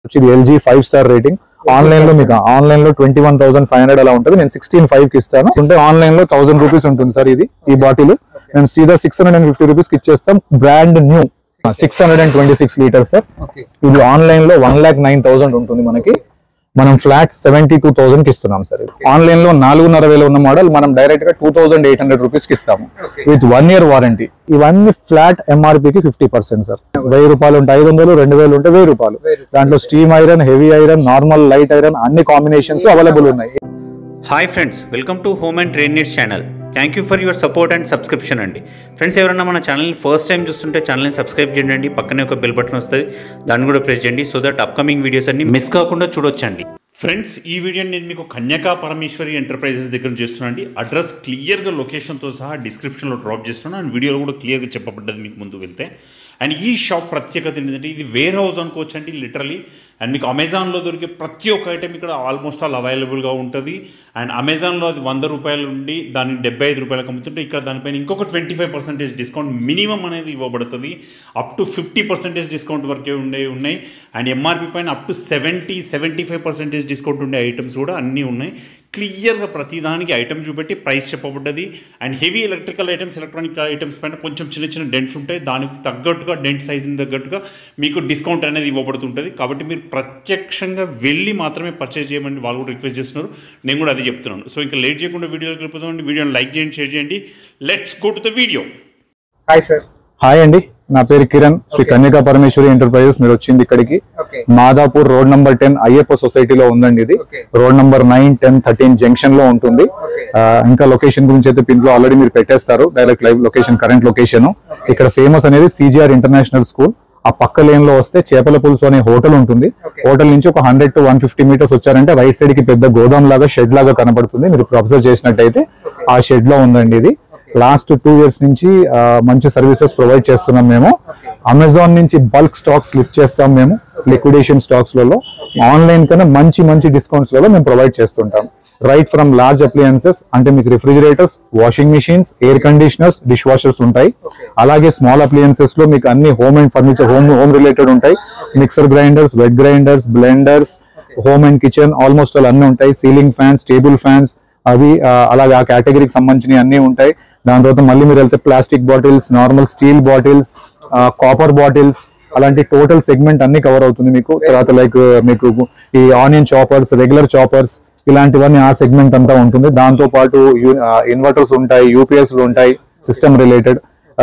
వచ్చి LG five star rating online లో మీకు ఆన్లైన్ లో twenty one thousand five hundred అలా ఉంటుంది నేను సిక్స్టీన్ ఫైవ్ కి ఇస్తాను అంటే ఆన్లైన్ లో థౌసండ్ రూపీస్ ఉంటుంది సార్ ఇది ఈ బాటిల్ మేము సీదా six hundred and fifty rupees కి ఇచ్చేస్తాం brand new six hundred and twenty six litres sir okay ఇది ఆన్లైన్ లో వన్ లాక్ నైన్ థౌసండ్ ఉంటుంది మనకి మనం ఫ్లాట్ సెవెంటీ టూ థౌసండ్ కి ఇస్తున్నాం సార్ ఆన్లైన్ లో నాలుగున్నర వేలు ఉన్న మోడల్ మనం డైరెక్ట్ గా two thousand eight hundred rupees కి ఇస్తాము Okay. With one year warranty ఇవన్నీ ఫ్లాట్ ఎంఆర్పి కి ఫిఫ్టీ పర్సెంట్ సార్ వెయ్యి రూపాయలు ఉంటాయి ఐదు వందలు రెండు వేలు ఉంటే వెయ్యి రూపాయలు వెయ్యి రూపాయలు. దాంట్లో steam iron heavy iron normal light iron అన్ని కాంబినేషన్స్ అవైలబుల్ ఉన్నాయి hi friends welcome to home and train needs channel thank you for your support and subscription అండి ఫ్రెండ్స్ ఎవరైనా మన ఛానల్ని ఫస్ట్ టైం చూస్తుంటే ఛానల్ని సబ్స్క్రైబ్ చేయండి పక్కనే ఒక బెల్ బటన్ వస్తుంది దాన్ని కూడా ప్రెస్ చేయండి సో దట్ అప్కమింగ్ వీడియోస్ అన్ని మిస్ కాకుండా చూడొచ్చండి ఫ్రెండ్స్ ఈ వీడియోని నేను మీకు కన్యకా పరమేశ్వరి ఎంటర్ప్రైజెస్ దగ్గర చేస్తున్నాను అండి అడ్రస్ క్లియర్గా లొకేషన్తో సహా డిస్క్రిప్షన్లో డ్రాప్ చేస్తున్నాను అండ్ వీడియోలో కూడా క్లియర్గా చెప్పబడ్డది మీకు ముందు వెళ్తే అండ్ ఈ షాప్ ప్రత్యేకత ఏంటంటే ఇది వేర్ హౌస్ అనుకోవచ్చు అండి లిటరలీ అండ్ మీకు అమెజాన్లో దొరికే ప్రతి ఒక్క ఐటెం ఇక్కడ ఆల్మోస్ట్ ఆల్ అవైలబుల్గా ఉంటుంది అండ్ అమెజాన్లో అది వంద రూపాయలు ఉండి దాన్ని డెబ్బై ఐదు రూపాయలకు అమ్ముతుంటే ఇక్కడ దానిపైన ఇంకొక twenty five percentage discount minimum అనేది ఇవ్వబడుతుంది up to fifty percentage discount వరకే ఉండే ఉన్నాయి అండ్ ఎంఆర్పి పైన up to seventy seventy five percentage discount ఉండే ఐటమ్స్ కూడా అన్నీ ఉన్నాయి క్లియర్గా ప్రతిదానికి ఐటమ్ చూపెట్టి ప్రైస్ చెప్పబడ్డది and heavy electrical items electronic items పైన కొంచెం చిన్న చిన్న డెంట్స్ ఉంటాయి దానికి తగ్గట్టుగా డెంట్ సైజుని తగ్గట్టుగా మీకు డిస్కౌంట్ అనేది ఇవ్వబడుతుంటుంది కాబట్టి మీరు ప్రత్యక్షంగా వెళ్ళి మాత్రమే పర్చేజ్ చేయమని వాళ్ళు కూడా రిక్వెస్ట్ చేస్తున్నారు నేను కూడా అది చెప్తున్నాను సో ఇంకా లేట్ చేయకుండా వీడియోకి వెళ్ళిపోతామండి వీడియోని లైక్ చేయండి షేర్ చేయండి let's go to the video hi sir hi అండి నా పేరు కిరణ్ శ్రీ కన్యకా పరమేశ్వరి ఎంటర్ప్రైజెస్ మీరు వచ్చింది ఇక్కడికి okay Madapur road number ten Ayyappa సొసైటీలో ఉందండి ఇది okay road number nine ten thirteen junction లో ఉంటుంది ఓకే ఆ, ఇంకా లొకేషన్ గురించి అయితే పిన్ లో ఆల్రెడీ మీరు పెట్టేస్తారు direct live location current location ఇక్కడ ఫేమస్ అనేది సిజిఆర్ ఇంటర్నేషనల్ స్కూల్ ఆ పక్క లేన్ లో వస్తే చేపల పులుసు అనే హోటల్ ఉంటుంది Okay. హోటల్ నుంచి ఒక hundred to one fifty metres వచ్చారంటే రైట్ సైడ్ కి పెద్ద గోదాం లాగా షెడ్ లాగా కనబడుతుంది మీరు ఇప్పుడు అబ్జర్వ్ చేసినట్టయితే ఆ షెడ్ లో ఉందండి ఇది లాస్ట్ టూ ఇయర్స్ నుంచి ఆ, మంచి సర్వీసెస్ ప్రొవైడ్ చేస్తున్నాం మేము అమెజాన్ నుంచి బల్క్ స్టాక్స్ లిఫ్ట్ చేస్తాం మేము లిక్విడేషన్ స్టాక్స్ లలో ఆన్లైన్ కన్నా మంచి మంచి డిస్కౌంట్స్ లలో మేము ప్రొవైడ్ చేస్తుంటాం రైట్ ఫ్రమ్ లార్జ్ అప్లయన్సెస్ అంటే మీకు refrigerators washing machines air conditioners dishwashers ఉంటాయి అలాగే స్మాల్ అప్లయన్సెస్ లో మీకు అన్ని home and furniture home home related ఉంటాయి mixer grinders wet grinders blenders home and kitchen almost all అన్ని ఉంటాయి సీలింగ్ ఫ్యాన్స్ టేబుల్ ఫ్యాన్స్ అవి ఆ, అలాగే ఆ కేటగిరీకి సంబంధించినవి అన్ని ఉంటాయి దాని తర్వాత మళ్ళీ మీరు వెళ్తే plastic bottles normal steel bottles copper bottles అలాంటి టోటల్ సెగ్మెంట్ అన్ని కవర్ అవుతుంది మీకు తర్వాత లైక్ మీకు ఈ ఆనియన్ చాపర్స్ రెగ్యులర్ చాపర్స్ ఇలాంటివన్నీ ఆ సెగ్మెంట్ అంతా ఉంటుంది దాంతో పాటు ఇన్వర్టర్స్ ఉంటాయి యూపీఎస్ ఉంటాయి సిస్టమ్ రిలేటెడ్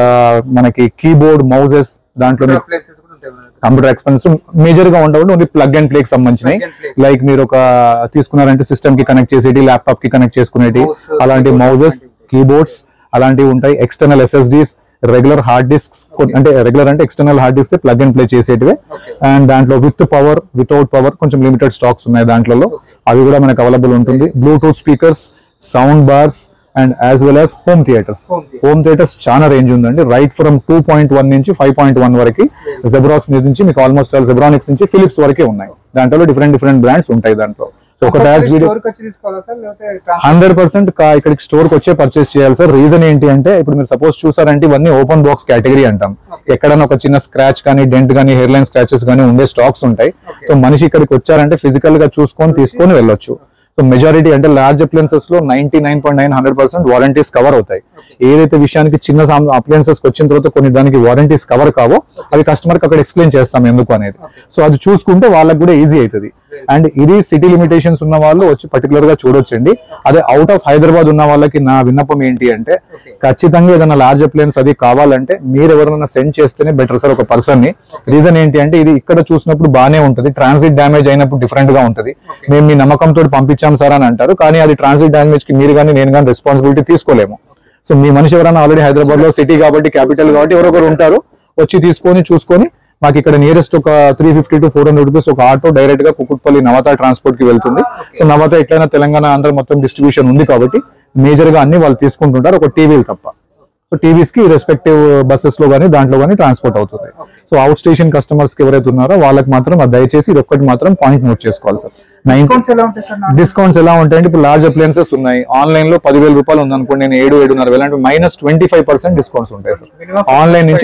మనకి కీబోర్డ్ మౌజెస్ దాంట్లో మీకు అప్లయన్సెస్ కూడా ఉంటాయి మనకు కంప్యూటర్ ఎక్స్పెన్స్ మేజర్ గా ఉండవు ఓన్లీ ప్లగ్ అండ్ ప్లే కి సంబంధించినవి Plug and play. లైక్ మీరు ఒక తీసుకున్నారంటే సిస్టమ్ కి కనెక్ట్ చేసేటి ల్యాప్టాప్ కి కనెక్ట్ చేసుకునేటి Mouse, అలాంటి keyboard మౌజెస్ అలాంటివి. కీబోర్డ్స్ అలాంటివి ఉంటాయి external SSDs regular hard disks అంటే రెగ్యులర్ అంటే external hard disk plug and play చేసేటివే Okay. అండ్ దాంట్లో విత్ పవర్ వితౌట్ పవర్ కొంచెం లిమిటెడ్ స్టాక్స్ ఉన్నాయి దాంట్లో అవి కూడా మనకు అవైలబుల్ ఉంటుంది bluetooth speakers sound bars and as well as home theatres Home theatre. Home theatres చాలా రేంజ్ ఉందండి right from two point one నుంచి ఫైవ్ పాయింట్ వన్ వరకు జెబ్రాక్స్ నుంచి మీకు ఆల్మోస్ట్ ఆల్ జెబ్రానిక్స్ నుంచి ఫిలిప్స్ వరకే ఉన్నాయి దాంట్లో డిఫరెంట్ డిఫరెంట్ బ్రాండ్స్ ఉంటాయి దాంట్లో సో ఒక డాష్ వీడియో స్టోర్కి వచ్చి తీసుకోవాలా సార్ లేకపోతే ట్రాన్స్ఫర్ హండ్రెడ్ పర్సెంట్ ఇక్కడికి స్టోర్ కి వచ్చే పర్చేస్ చేయాలి సార్ రీజన్ ఏంటి అంటే ఇప్పుడు మీరు సపోజ్ చూసారంటే ఇవన్నీ ఓపెన్ బాక్స్ కేటగిరీ అంటాం ఎక్కడైనా ఒక చిన్న స్క్రాచ్ కానీ డెంట్ కానీ హెయిర్ లైన్ స్క్రాచెస్ కానీ ఉండే స్టాక్స్ ఉంటాయి సో మనిషి ఇక్కడికి వచ్చారంటే ఫిజికల్ గా చూసుకొని తీసుకొని వెళ్ళొచ్చు సో మెజారిటీ అంటే లార్జ్ అప్లయన్సెస్ లో ninety nine point nine hundred percent warranties cover అవుతాయి ఏదైతే విషయానికి చిన్న అప్లయన్సెస్ వచ్చిన తర్వాత కొన్ని దానికి వారంటీస్ కవర్ కావో అవి కస్టమర్ కి అక్కడ ఎక్స్ప్లెయిన్ చేస్తాం ఎందుకు అనేది సో అది చూసుకుంటే వాళ్ళకి కూడా ఈజీ అవుతుంది అండ్ ఇది సిటీ లిమిటేషన్స్ ఉన్న వాళ్ళు వచ్చి పర్టికులర్ గా చూడొచ్చండి అదే అవుట్ ఆఫ్ హైదరాబాద్ ఉన్న వాళ్ళకి నా విన్నపం ఏంటి అంటే ఖచ్చితంగా ఏదైనా లార్జ్ అప్లయన్స్ అది కావాలంటే మీరు ఎవరైనా సెండ్ చేస్తేనే బెటర్ సార్ ఒక పర్సన్ ని రీజన్ ఏంటి అంటే ఇది ఇక్కడ చూసినప్పుడు బాగానే ఉంటుంది ట్రాన్సిట్ డ్యామేజ్ అయినప్పుడు డిఫరెంట్ గా ఉంటుంది మేము మీ నమ్మకంతో పంపించాం సార్ అని అంటారు కానీ అది ట్రాన్సిట్ డ్యామేజ్ కి మీరు కానీ నేను కానీ రెస్పాన్సిబిలిటీ తీసుకోలేము సో మీ మనిషి ఎవరైనా ఆల్రెడీ హైదరాబాద్ లో సిటీ కాబట్టి క్యాపిటల్ కాబట్టి ఎవరొకరు ఉంటారు వచ్చి తీసుకొని చూసుకొని మాకు ఇక్కడ నియరెస్ట్ ఒక three fifty to four hundred rupees ఒక ఆటో డైరెక్ట్ గా కుకుట్పల్లి నవత ట్రాన్స్పోర్ట్ కి వెళ్తుంది సో నవత ఎట్లయినా తెలంగాణ ఆంధ్ర మొత్తం డిస్ట్రిబ్యూషన్ ఉంది కాబట్టి మేజర్ గా అన్ని వాళ్ళు తీసుకుంటుంటారు ఒక టీవీలు తప్ప సో టీవీస్ కి రెస్పెక్టివ్ బస్సెస్ లో కానీ దాంట్లో కానీ ట్రాన్స్పోర్ట్ అవుతుంది సో అవుట్ స్టేషన్ కస్టమర్స్ కి ఎవరైతే ఉన్నారో వాళ్ళకి మాత్రం అది దయచేసి ఇది ఒక్కటి మాత్రం పాయింట్ నోట్ చేసుకోవాలి సార్ నైన్ డిస్కౌంట్స్ ఎలా ఉంటాయి సార్ నాకు? డిస్కౌంట్స్ ఎలా ఉంటాయంటే ఇప్పుడు లార్జ్ అప్లయన్సెస్ ఉన్నాయి ఆన్లైన్ లో పదివేల రూపాయలు ఉంది అనుకోండి నేను ఏడు ఏడున్నర వేలు అంటే minus twenty five percent discounts ఉంటాయి సార్ Minimum ఆన్లైన్ నుంచి 25 to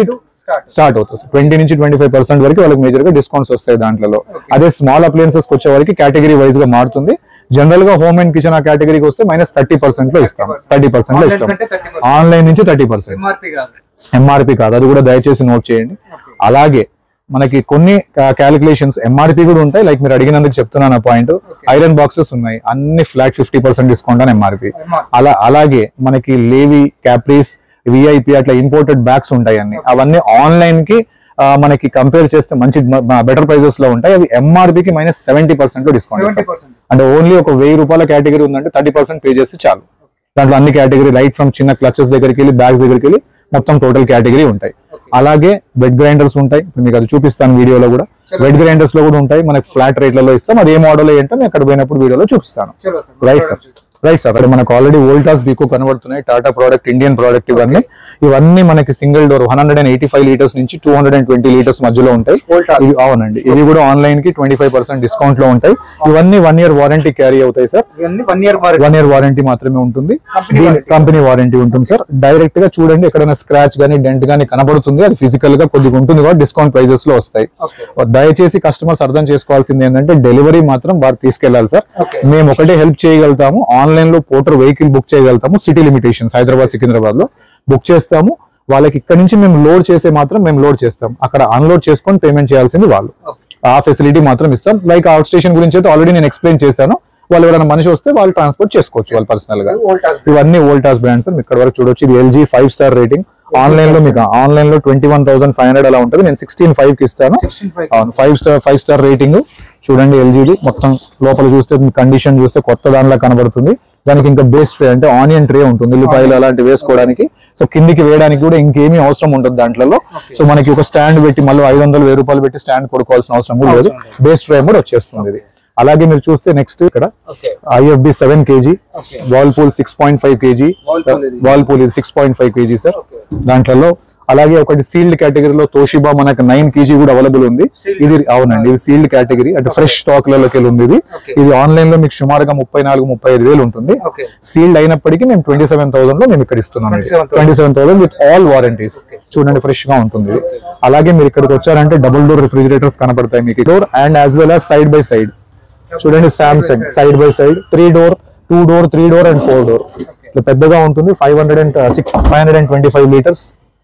స్టార్ట్ స్టార్ట్ అవుతుంది ట్వంటీ నుంచి ట్వంటీ ఫైవ్ పర్సెంట్ వరకు వాళ్ళకి మేజర్ గా డిస్కౌంట్స్ వస్తాయి దాంట్లో అదే స్మాల్ అప్లయన్సెస్ వచ్చే వరకు కేటగిరీ వైజ్ గా మారుతుంది జనరల్ గా హోమ్ అండ్ కిచెన్ ఆ కేటగిరీకి వస్తే మైనస్ థర్టీ పర్సెంట్ లో ఇస్తాం థర్టీ పర్సెంట్ లో Online ఇస్తాం కంటే 30% ఆన్లైన్ నుంచి థర్టీ పర్సెంట్ ఎంఆర్పి కాదు ఎంఆర్పి కాదు అది కూడా దయచేసి నోట్ చేయండి అలాగే మనకి కొన్ని క్యాలిక్యులేషన్స్ ఎంఆర్పి కూడా ఉంటాయి లైక్ మీరు అడిగినందుకు చెప్తున్నాను ఆ పాయింట్ ఐరన్ బాక్సెస్ ఉన్నాయి అన్ని ఫ్లాట్ ఫిఫ్టీ పర్సెంట్ డిస్కౌంట్ అని ఎంఆర్పి ఎంఆర్పి అలా అలాగే మనకి లేవి క్యాప్రీస్ విఐపి అట్లా ఇంపోర్టెడ్ బ్యాగ్స్ ఉంటాయి అన్ని అవన్నీ ఆన్లైన్ కి ఆ, మనకి కంపేర్ చేస్తే మంచి బెటర్ ప్రైజెస్ లో ఉంటాయి అవి ఎంఆర్పి కి minus seventy percent discount seventy percent అంటే ఓన్లీ ఒక వెయ్యి రూపాయల కేటగిరీ ఉందంటే థర్టీ పర్సెంట్ పే చేస్తే చాలు దాంట్లో అన్ని కేటగిరీ రైట్ ఫ్రమ్ చిన్న క్లచెస్ దగ్గరికి వెళ్ళి బ్యాగ్స్ దగ్గరికి వెళ్ళి మొత్తం టోటల్ కేటగిరీ ఉంటాయి అలాగే బెడ్ గ్రైండర్స్ ఉంటాయి ఇప్పుడు మీకు అది చూపిస్తాను వీడియోలో కూడా బెడ్ గ్రైండర్స్ లో కూడా ఉంటాయి మనకి ఫ్లాట్ రేట్లలో ఇస్తాం అది ఏ మోడల్ ఏంటో నేను అక్కడ పోయినప్పుడు వీడియోలో చూపిస్తాను చలో sir right sir right sir అక్కడ మనకు ఆల్రెడీ వోల్టాస్ బీకో కనబడుతున్నాయి టాటా ప్రోడక్ట్ ఇండియన్ ప్రోడక్ట్ ఇవన్నీ ఇవన్నీ మనకి single door one hundred and eighty five litres నుంచి two hundred and twenty litres మధ్యలో ఉంటాయి Voltas. ఇవి అవునండి ఇవి కూడా ఆన్లైన్ కి ట్వంటీ ఫైవ్ పర్సెంట్ డిస్కౌంట్ లో ఉంటాయి ఇవన్నీ వన్ ఇయర్ వారంటీ క్యారీ అవుతాయి సార్ ఇవన్నీ one year warranty one year warranty మాత్రమే ఉంటుంది Company warranty. కంపెనీ వారంటీ ఉంటుంది సార్ డైరెక్ట్ గా చూడండి ఎక్కడైనా స్క్రాచ్ గానీ డెంట్ గానీ కనబడుతుంది అది ఫిజికల్ గా కొద్దిగా ఉంటుంది కాబట్టి డిస్కౌంట్ ప్రైజెస్ లో వస్తాయి ఓకే దయచేసి కస్టమర్స్ అర్థం చేసుకోవాల్సింది ఏంటంటే డెలివరీ మాత్రం వారు తీసుకెళ్లాలి సార్ ఓకే మేము ఒకటే హెల్ప్ చేయగలుగుతాము ఆన్లైన్ లో పోర్టర్ వెహికల్ బుక్ చేయగలుగుతాము సిటీ లిమిటేషన్స్ హైదరాబాద్ సికింద్రాబాద్ లో బుక్ చేస్తాము వాళ్ళకి ఇక్కడ నుంచి మేము లోడ్ చేసే మాత్రం మేము లోడ్ చేస్తాం అక్కడ అన్లోడ్ చేసుకొని పేమెంట్ చేయాల్సింది వాళ్ళు ఆ ఫెసిలిటీ మాత్రం ఇస్తాం లైక్ అవుట్ స్టేషన్ గురించి అయితే ఆల్రెడీ నేను ఎక్స్ప్లెయిన్ చేశాను వాళ్ళు ఎవరైనా మనిషి వస్తే వాళ్ళు ట్రాన్స్పోర్ట్ చేసుకోవచ్చు వాళ్ళు పర్సనల్ గా వోల్టాస్ ఇవన్నీ వోల్టాస్ బ్రాండ్స్ ఇక్కడ వరకు చూడొచ్చు ఇది LG five star rating online లో మీకు ఆన్లైన్ లో twenty one thousand five hundred అలా ఉంటుంది నేను సిక్స్టీన్ ఫైవ్ కి ఇస్తాను సిక్స్టీన్ ఫైవ్ అవును five star five star rating చూడండి ఎల్జీది మొత్తం లోపల చూస్తే కండిషన్ చూస్తే కొత్త దానిలా కనబడుతుంది దానికి ఇంకా బేస్ ట్రే అంటే ఆనియన్ ట్రే ఉంటుంది ఉల్లిపాయలు అలాంటివి వేసుకోవడానికి సో కిందికి వేయడానికి కూడా ఇంకేమీ అవసరం ఉంటుంది దాంట్లో సో మనకి ఒక స్టాండ్ పెట్టి మళ్ళీ ఐదు వందలు వెయ్యి రూపాయలు పెట్టి స్టాండ్ కొనుక్కోవాల్సిన అవసరం కూడా లేదు బేస్ ట్రే కూడా వచ్చేస్తుంది ఇది అలాగే మీరు చూస్తే నెక్స్ట్ ఇక్కడ okay IFB seven KG okay Whirlpool six point five KG Whirlpool ఇది. వాల్పూల్ ఇది six point five KG sir okay దాంట్లో అలాగే ఒకటి సీల్డ్ కేటగిరీలో తోషిబా మనకు నైన్ కేజీ కూడా అవైలబుల్ ఉంది Sealed. ఇది అవునండి ఇది సీల్డ్ కేటగిరీ అంటే ఫ్రెష్ స్టాక్ లలోకి వెళ్ళి ఉంది ఇది Okay. ఇది ఆన్లైన్ లో మీకు సుమారుగా ముప్పై నాలుగు ముప్పై ఐదు వేలు ఉంటుంది ఓకే సీల్డ్ అయినప్పటికీ మేము ట్వంటీ సెవెన్ థౌసండ్ లో మేము ఇక్కడ ఇస్తున్నాం 27,000. Twenty seven thousand with all warranties చూడండి ఫ్రెష్ గా ఉంటుంది ఇది. అలాగే మీరు ఇక్కడికి వచ్చారంటే డబుల్ డోర్ రిఫ్రిజిరేటర్స్ కనపడతాయి మీకు door and as well as side by side చూడండి Samsung side by side three door two door three door and four door ఇట్లా పెద్దగా ఉంటుంది five hundred and six five hundred and twenty five litres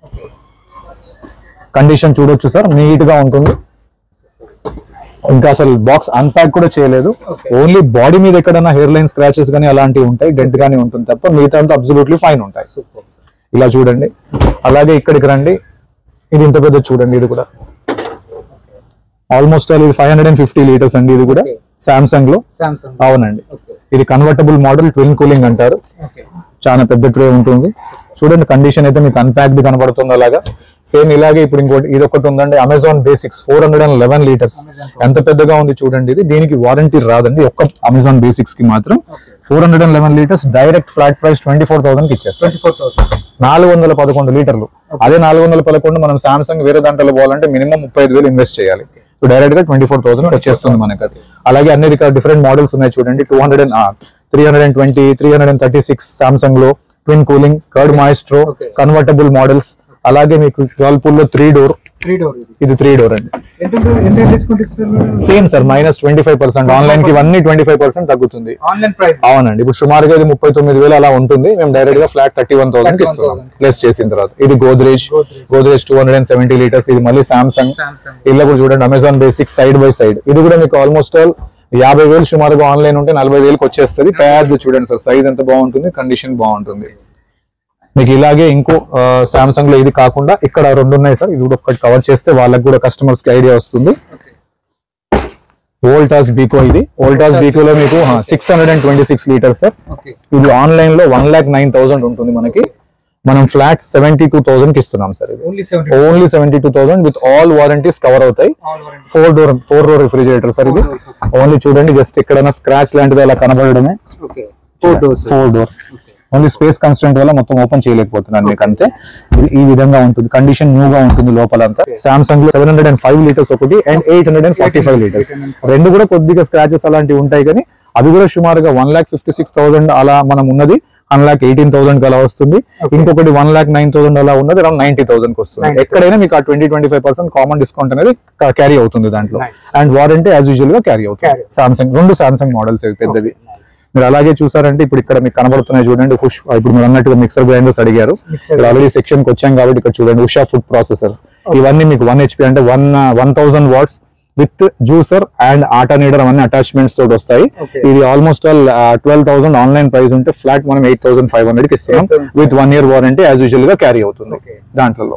condition చూడొచ్చు sir neat గా ఉంటుంది ఇంకా అసలు box unpack కూడా చేయలేదు Okay. ఓన్లీ బాడీ మీద ఎక్కడైనా హెయిర్ లైన్ స్క్రాచెస్ కానీ అలాంటివి ఉంటాయి డెంట్ గానీ ఉంటుంది తప్ప మిగతా అంతా అబ్సల్యూట్లీ ఫైన్ ఉంటాయి సూపర్ ఇలా చూడండి అలాగే ఇక్కడికి రండి ఇది ఇంత పెద్ద చూడండి ఇది కూడా ఆల్మోస్ట్ ఆల్ ఇది five hundred and fifty litres అండి ఇది కూడా Okay. సామ్సంగ్ లో సామ్సంగ్ అవునండి ఓకే ఇది కన్వర్టబుల్ మోడల్ ట్విన్ కూలింగ్ అంటారు ఓకే చాలా పెద్ద ట్రే ఉంటుంది చూడండి కండిషన్ అయితే మీకు అన్ప్యాక్డ్ కనబడుతుంది అలాగా సేమ్ ఇలాగే ఇప్పుడు ఇంకోటి ఇది ఒకటి ఉందండి Amazon Basics four hundred and eleven litres Amazon ఎంత పెద్దగా ఉంది చూడండి ఇది దీనికి వారంటీ రాదండి ఒక్క అమెజాన్ బేసిక్స్ కి మాత్రం four hundred and eleven litres direct flat price twenty four thousand కి ఇచ్చేస్తాం ట్వంటీ ఫోర్ థౌసండ్ నాలుగు వందల పదకొండు లీటర్లు అదే నాలుగు వందల పదకొండు మనం సామ్సంగ్ వేరే దాంట్లో పోవాలంటే మినిమం ముప్పై ఐదు వేలు ఇన్వెస్ట్ చేయాలి సో డైరెక్ట్ గా ట్వంటీ ఫోర్ థౌసండ్ వచ్చేస్తుంది మనకి అది అలాగే అన్ని ఇక్కడ డిఫరెంట్ మోడల్స్ ఉన్నాయి చూడండి two hundred and three hundred and twenty three hundred and thirty six Samsung లో twin cooling curd maestro Okay. Convertible models అలాగే మీకు ట్వెల్వ్ లో త్రీ డోర్ త్రీ డోర్ ఇది ఇది త్రీ డోర్ అండి ఎంత ఎంత డిస్కౌంట్ ఇస్తున్నారు same sir minus twenty five percent online కి ఇవన్నీ ట్వంటీ ఫైవ్ పర్సెంట్ తగ్గుతుంది ఆన్లైన్ ప్రైస్ అవునండి ఇప్పుడు సుమారుగా ఇది ముప్పై తొమ్మిది వేలు అలా ఉంటుంది మేము డైరెక్ట్ గా ఫ్లాట్ థర్టీ వన్ థౌసండ్ ఇస్తున్నాం 31,000. ప్లస్ చేసిన తర్వాత ఇది Godrej Godrej. Godrej two hundred and seventy litres ఇది మళ్ళీ సామ్సంగ్ సామ్సంగ్ ఇలా కూడా చూడండి Amazon basic side by side ఇది కూడా మీకు ఆల్మోస్ట్ ఆల్ యాభై వేలు సుమారుగా ఆన్లైన్ ఉంటే నలభై వేలకు వచ్చేస్తుంది పెద్ద చూడండి సార్ సైజ్ ఎంత బాగుంటుంది కండిషన్ బాగుంటుంది మీకు ఇలాగే ఇంకో సామ్సంగ్ లో ఇది కాకుండా ఇక్కడ రెండు ఉన్నాయి సార్ ఇది కూడా ఒకటి కవర్ చేస్తే వాళ్ళకి కూడా కస్టమర్స్ కి ఐడియా వస్తుంది వోల్టాస్ బీకో ఇది వోల్టాస్ బీకోలో మీకు six hundred and twenty six litres sir okay ఇది ఆన్లైన్ లో వన్ లాక్ నైన్ థౌసండ్ ఉంటుంది మనకి మనం ఫ్లాట్ సెవెంటీ టూ థౌసండ్ కి ఇస్తున్నాం సార్ ఇది only seventy only seventy two thousand with all warranties cover అవుతాయి all warranty four door four door refrigerator sir ఇది ఓన్లీ చూడండి జస్ట్ ఎక్కడైనా స్క్రాచ్ లాంటిది అలా కనబడడమే okay four doors four door only space constant వల్ల మొత్తం ఓపెన్ చేయలేకపోతున్నాను మీకు అంతే ఇది ఈ విధంగా ఉంటుంది కండిషన్ న్యూ గా ఉంటుంది లోపలంతా సామ్సంగ్ లో seven hundred and five litres ఒకటి and eight hundred and forty five litres రెండు కూడా కొద్దిగా స్క్రాచెస్ అలాంటివి ఉంటాయి కానీ అవి కూడా సుమారుగా one lakh fifty six thousand అలా మనం ఉన్నది వన్ లాక్ ఎయిటీన్ థౌసండ్ అలా వస్తుంది ఇంకొకటి వన్ లాక్ నైన్ థౌసండ్ అలా ఉన్నది అరౌండ్ నైన్టీ థౌసండ్ వస్తుంది 90,000. ఎక్కడైనా మీకు ఆ twenty twenty five percent common discount అనేది క్యారీ అవుతుంది దాంట్లో Nice. And warranty as usual గా క్యారీ అవుతుంది Carry. సామ్సంగ్ రెండు సామ్సంగ్ మోడల్స్ పెద్దవి మీరు అలాగే చూసారంటే ఇప్పుడు ఇక్కడ మీకు కనబడుతున్నాయి చూడండి పుష్ ఇప్పుడు మీరు అన్నట్టుగా మిక్సర్ గ్రైండర్స్ అడిగారు ఇక్కడ ఆల్రెడీ సెక్షన్ కి వచ్చాం కాబట్టి ఇక్కడ చూడండి ఉషా ఫుడ్ ప్రాసెసర్స్ ఇవన్నీ మీకు వన్ హెచ్పి అంటే one one thousand watts with juicer and atta kneader అవన్నీ అటాచ్మెంట్స్ తోటి వస్తాయి Okay. ఇది almost all twelve thousand online price ఉంటే ఫ్లాట్ మనం ఎయిట్ థౌసండ్ ఫైవ్ హండ్రెడ్ కి ఇస్తున్నాం 8,500. With one year warranty as usual గా క్యారీ అవుతుంది Okay. దాంట్లో